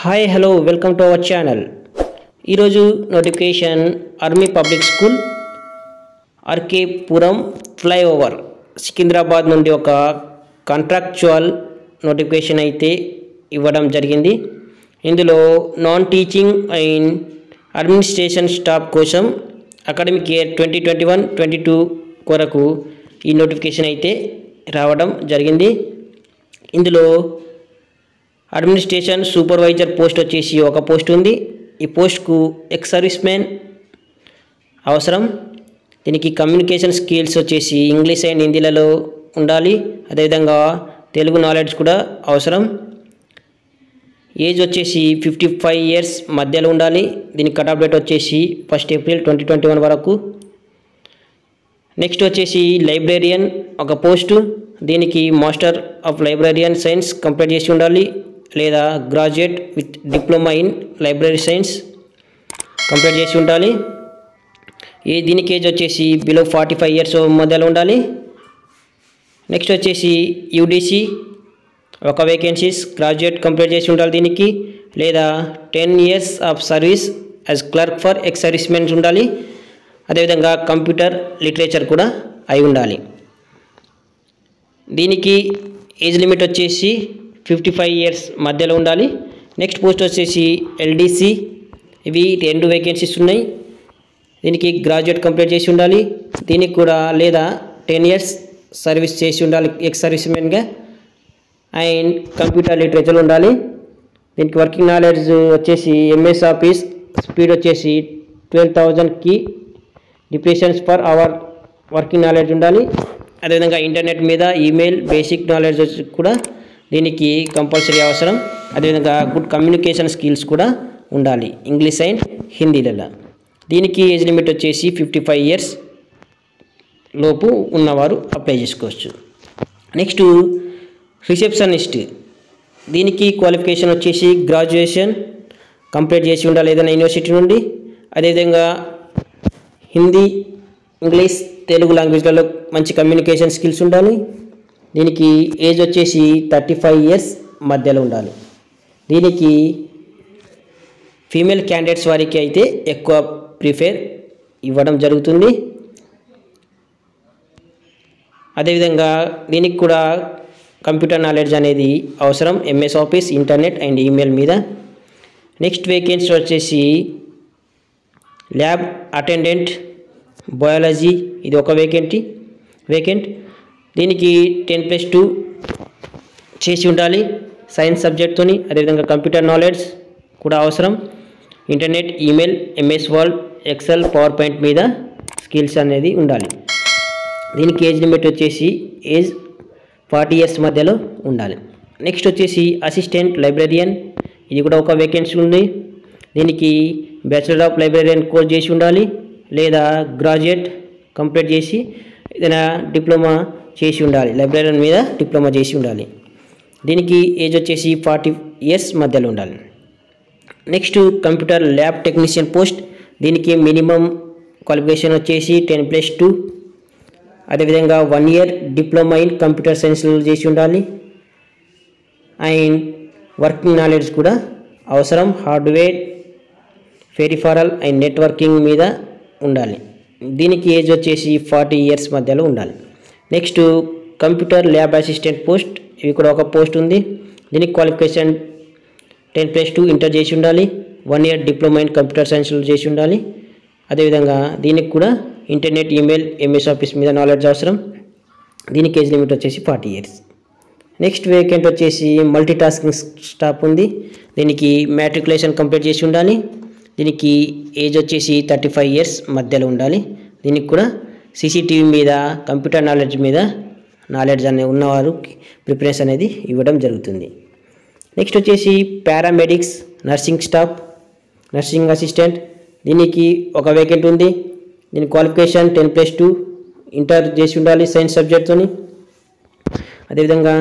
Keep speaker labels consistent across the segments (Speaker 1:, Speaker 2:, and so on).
Speaker 1: hi hello welcome to our channel ఈరోజు notification army public school RK Puram flyover Secunderabad నుండి ఒక contractual notification అయితే ఇవ్వడం జరిగింది ఇందులో non teaching and administration staff కోసం academic year twenty twenty one twenty two కొరకు ఈ నోటిఫికేషన్ అయితే రావడం జరిగింది ఇందులో అడ్మినిస్ట్రేషన్ సూపర్వైజర్ పోస్ట్ వచ్చేసి ఒక పోస్ట్ ఉంది ఈ పోస్ట్కు ఎక్స్ సర్వీస్ మ్యాన్ అవసరం దీనికి కమ్యూనికేషన్ స్కిల్స్ వచ్చేసి ఇంగ్లీష్ అండ్ హిందీలలో ఉండాలి అదేవిధంగా తెలుగు నాలెడ్జ్ కూడా అవసరం ఏజ్ వచ్చేసి ఫిఫ్టీ ఫైవ్ ఇయర్స్ మధ్యలో ఉండాలి దీని కట్ ఆఫ్ డేట్ వచ్చేసి first April twenty twenty one వరకు నెక్స్ట్ వచ్చేసి లైబ్రేరియన్ ఒక పోస్టు దీనికి master of librarian science complete చేసి ఉండాలి లేదా graduate with diploma in library science complete చేసి ఉండాలి ఈ దీనికి ఏజ్ వచ్చేసి బిలో ఫార్టీ ఫైవ్ ఇయర్స్ మధ్యలో ఉండాలి నెక్స్ట్ వచ్చేసి యూడిసి ఒక వేకెన్సీస్ గ్రాడ్యుయేట్ కంప్లీట్ చేసి ఉండాలి దీనికి లేదా ten years of service as clerk for ex servicemens ఉండాలి అదేవిధంగా కంప్యూటర్ లిటరేచర్ కూడా అయి ఉండాలి దీనికి ఏజ్ లిమిట్ వచ్చేసి ఫిఫ్టీ ఫైవ్ ఇయర్స్ మధ్యలో ఉండాలి నెక్స్ట్ పోస్ట్ వచ్చేసి ఎల్డీసీ ఇవి రెండు వేకెన్సీస్ ఉన్నాయి దీనికి గ్రాడ్యుయేట్ కంప్లీట్ చేసి ఉండాలి దీనికి కూడా లేదా టెన్ ఇయర్స్ సర్వీస్ చేసి ఉండాలి ఎక్స్ సర్వీస్మెన్గా అండ్ కంప్యూటర్ లిటరేచర్ ఉండాలి దీనికి వర్కింగ్ నాలెడ్జ్ వచ్చేసి ఎంఎస్ ఆఫీస్ స్పీడ్ వచ్చేసి ట్వెల్వ్ థౌజండ్కి depressions per hour working knowledge ఉండాలి అదేవిధంగా ఇంటర్నెట్ మీద ఈమెయిల్ బేసిక్ నాలెడ్జ్ వచ్చి కూడా దీనికి కంపల్సరీ అవసరం అదేవిధంగా గుడ్ కమ్యూనికేషన్ స్కిల్స్ కూడా ఉండాలి ఇంగ్లీష్ అండ్ హిందీలలో దీనికి ఏజ్ లిమిట్ వచ్చేసి ఫిఫ్టీ ఫైవ్ ఇయర్స్ లోపు ఉన్నవారు అప్లై చేసుకోవచ్చు నెక్స్ట్ రిసెప్షనిస్ట్ దీనికి క్వాలిఫికేషన్ వచ్చేసి గ్రాడ్యుయేషన్ కంప్లీట్ చేసి ఉండాలి ఏదైనా యూనివర్సిటీ నుండి అదేవిధంగా హిందీ ఇంగ్లీష్ తెలుగు లాంగ్వేజ్లలో మంచి కమ్యూనికేషన్ స్కిల్స్ ఉండాలి దీనికి ఏజ్ వచ్చేసి థర్టీ ఫైవ్ ఇయర్స్ మధ్యలో ఉండాలి దీనికి ఫీమేల్ క్యాండిడేట్స్ వారికి అయితే ఎక్కువ ప్రిఫేర్ ఇవ్వడం జరుగుతుంది అదేవిధంగా దీనికి కూడా కంప్యూటర్ నాలెడ్జ్ అనేది అవసరం MS Office internet and email మీద నెక్స్ట్ వేకెన్సీ వచ్చేసి ల్యాబ్ అటెండెంట్ బయాలజీ ఇది ఒక వేకెంటీ వేకెంట్ దీనికి టెన్ ప్లస్ టూ చేసి ఉండాలి సైన్స్ సబ్జెక్ట్తోని అదేవిధంగా కంప్యూటర్ నాలెడ్జ్ కూడా అవసరం internet email MS Word Excel PowerPoint మీద స్కిల్స్ అనేది ఉండాలి దీనికి ఏజ్ లిమిట్ వచ్చేసి ఏజ్ ఫార్టీ ఇయర్స్ మధ్యలో ఉండాలి నెక్స్ట్ వచ్చేసి అసిస్టెంట్ లైబ్రరియన్ ఇది కూడా ఒక వేకెన్సీ ఉంది దీనికి బ్యాచిలర్ ఆఫ్ లైబ్రరియన్ కోర్స్ చేసి ఉండాలి లేదా గ్రాడ్యుయేట్ కంప్లీట్ చేసి ఏదైనా డిప్లొమా చేసి ఉండాలి లైబ్రరియన్ మీద డిప్లొమా చేసి ఉండాలి దీనికి ఏజ్ వచ్చేసి ఫార్టీ ఇయర్స్ మధ్యలో ఉండాలి next computer lab technician post దీనికి మినిమం క్వాలిఫికేషన్ వచ్చేసి టెన్ ప్లస్ టూ అదేవిధంగా one year diploma in computer సైన్స్లో చేసి ఉండాలి అండ్ వర్కింగ్ నాలెడ్జ్ కూడా అవసరం హార్డ్వేర్ ఫెరిఫారల్ అండ్ నెట్వర్కింగ్ మీద ఉండాలి దీనికి ఏజ్ వచ్చేసి ఫార్టీ ఇయర్స్ మధ్యలో ఉండాలి next computer lab assistant post ఇవి కూడా ఒక పోస్ట్ ఉంది దీనికి qualification ten plus two inter చేసి ఉండాలి one year diploma in computer సైన్స్లో చేసి ఉండాలి అదేవిధంగా దీనికి కూడా ఇంటర్నెట్ ఈమెయిల్ ఎంఎస్ ఆఫీస్ మీద నాలెడ్జ్ అవసరం దీనికి ఏజ్ లిమిట్ వచ్చేసి ఫార్టీ ఇయర్స్ నెక్స్ట్ వేకెంట్ వచ్చేసి మల్టీ టాస్కింగ్ స్టాఫ్ ఉంది దీనికి మ్యాట్రికులేషన్ కంప్లీట్ చేసి ఉండాలి దీనికి ఏజ్ వచ్చేసి థర్టీ ఫైవ్ ఇయర్స్ మధ్యలో ఉండాలి దీనికి కూడా సీసీటీవీ మీద కంప్యూటర్ నాలెడ్జ్ మీద నాలెడ్జ్ అనే ఉన్నవారు ప్రిఫరెన్స్ అనేది ఇవ్వడం జరుగుతుంది నెక్స్ట్ వచ్చేసి paramedics nursing staff nursing assistant దీనికి ఒక వేకెంట్ ఉంది దీని qualification ten plus two inter చేసి ఉండాలి సైన్స్ సబ్జెక్ట్తోని అదేవిధంగా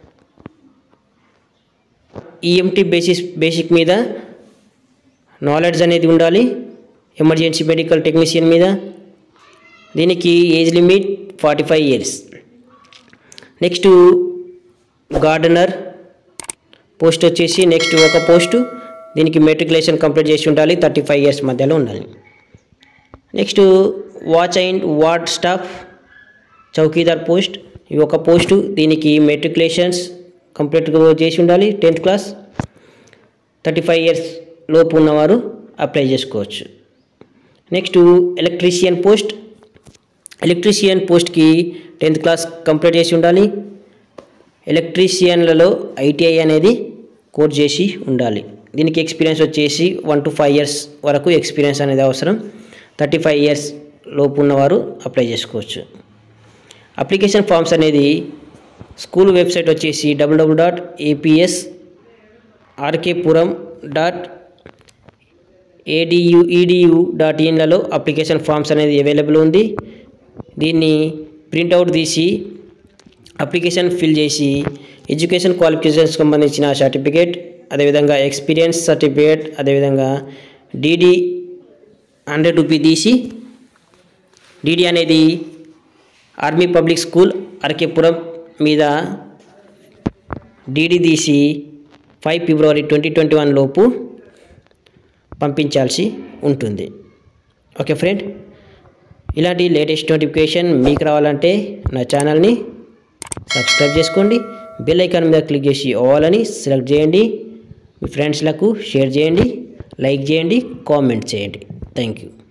Speaker 1: ఈఎంటీ బేసిస్ బేసిక్ మీద నాలెడ్జ్ అనేది ఉండాలి ఎమర్జెన్సీ మెడికల్ టెక్నీషియన్ మీద దీనికి age limit forty five years next gardener post వచ్చేసి నెక్స్ట్ ఒక పోస్టు దీనికి మెట్రికులేషన్ కంప్లీట్ చేసి ఉండాలి థర్టీ ఫైవ్ ఇయర్స్ మధ్యలో ఉండాలి next watch and ward staff chowkidar post ఈ ఒక పోస్టు దీనికి మెట్రికులేషన్స్ కంప్లీట్గా చేసి ఉండాలి tenth class thirty five years లోపు ఉన్నవారు అప్లై చేసుకోవచ్చు నెక్స్ట్ ఎలక్ట్రీషియన్ పోస్ట్ ఎలక్ట్రీషియన్ పోస్ట్కి టెన్త్ క్లాస్ కంప్లీట్ చేసి ఉండాలి ఎలక్ట్రీషియన్లలో ఐటీఐ అనేది కోర్స్ చేసి ఉండాలి దీనికి ఎక్స్పీరియన్స్ వచ్చేసి వన్ టు ఫైవ్ ఇయర్స్ వరకు ఎక్స్పీరియన్స్ అనేది అవసరం థర్టీ ఫైవ్ ఇయర్స్ లోపు ఉన్నవారు అప్లై చేసుకోవచ్చు అప్లికేషన్ ఫామ్స్ అనేది స్కూల్ వెబ్సైట్ వచ్చేసి W W dot APS RK Puram dot ఏడియు edu dot ఇన్లలో application forms అనేది అవైలబుల్ ఉంది దీన్ని ప్రింట్అవుట్ తీసి అప్లికేషన్ ఫిల్ చేసి ఎడ్యుకేషన్ క్వాలిఫికేషన్స్ సంబంధించిన సర్టిఫికేట్ అదేవిధంగా ఎక్స్పీరియన్స్ సర్టిఫికేట్ అదేవిధంగా డీడీ హండ్రెడ్ రూపీ తీసి డీడీ అనేది ఆర్మీ పబ్లిక్ స్కూల్ అరకేపురం మీద డీడీ తీసి ఫైవ్ ఫిబ్రవరి ట్వంటీ ట్వంటీ వన్ లోపు పంపించాల్సి ఉంటుంది ఓకే ఫ్రెండ్ ఇలాంటి లేటెస్ట్ నోటిఫికేషన్ మీకు రావాలంటే నా ఛానల్ని సబ్స్క్రైబ్ చేసుకోండి బెల్ ఐకాన్ మీద క్లిక్ చేసి ఆల్ అని సెలెక్ట్ చేయండి మీ ఫ్రెండ్స్లకు షేర్ చేయండి లైక్ చేయండి కామెంట్ చేయండి థ్యాంక్ యూ